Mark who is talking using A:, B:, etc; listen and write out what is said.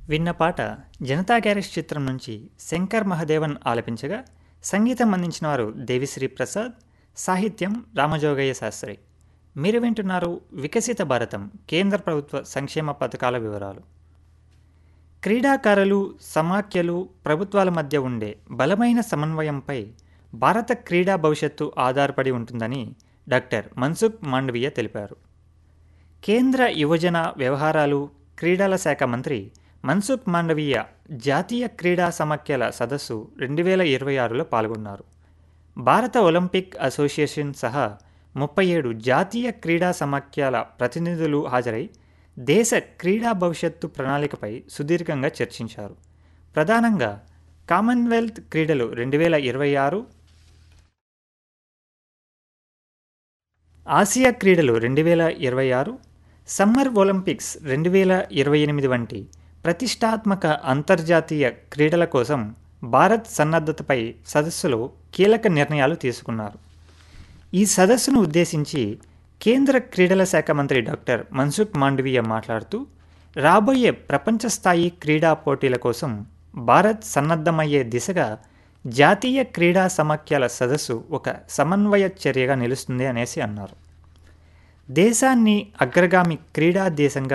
A: విన్న పాట జనతా గ్యారేజ్ చిత్రం నుంచి శంకర్ మహదేవన్ ఆలపించగా సంగీతం అందించిన వారు దేవిశ్రీ ప్రసాద్ సాహిత్యం రామజోగయ్య శాస్త్రి మీరు వింటున్నారు వికసిత భారతం కేంద్ర ప్రభుత్వ సంక్షేమ పథకాల వివరాలు క్రీడాకారులు సమాఖ్యలు ప్రభుత్వాల మధ్య ఉండే బలమైన సమన్వయంపై భారత క్రీడా భవిష్యత్తు ఆధారపడి ఉంటుందని డాక్టర్ మన్సుఖ్ మాండవీయ తెలిపారు కేంద్ర యువజన వ్యవహారాలు క్రీడల శాఖ మంత్రి మన్సుఖ్ మాండవీయ జాతీయ క్రీడా సమాఖ్యల సదస్సు రెండు వేల ఇరవై ఆరులో పాల్గొన్నారు భారత ఒలింపిక్ అసోసియేషన్ సహా ముప్పై ఏడు జాతీయ క్రీడా సమాఖ్యల ప్రతినిధులు హాజరై దేశ క్రీడా భవిష్యత్తు ప్రణాళికపై సుదీర్ఘంగా చర్చించారు ప్రధానంగా కామన్వెల్త్ క్రీడలు రెండు వేల ఇరవై ఆరు ఆసియా క్రీడలు రెండు వేల ఇరవై ఆరు సమ్మర్ ఒలింపిక్స్ రెండు వేల ఇరవై ఎనిమిది వంటి ప్రతిష్టాత్మక అంతర్జాతీయ క్రీడల కోసం భారత్ సన్నద్ధతపై సదస్సులో కీలక నిర్ణయాలు తీసుకున్నారు ఈ సదస్సును ఉద్దేశించి కేంద్ర క్రీడల శాఖ మంత్రి డాక్టర్ మన్సుఖ్ మాండవీయ మాట్లాడుతూ రాబోయే ప్రపంచ స్థాయి క్రీడా పోటీల కోసం భారత్ సన్నద్ధమయ్యే దిశగా జాతీయ క్రీడా సమాఖ్యల సదస్సు ఒక సమన్వయ చర్యగా నిలుస్తుంది అనేసి అన్నారు దేశాన్ని అగ్రగామి క్రీడా దేశంగా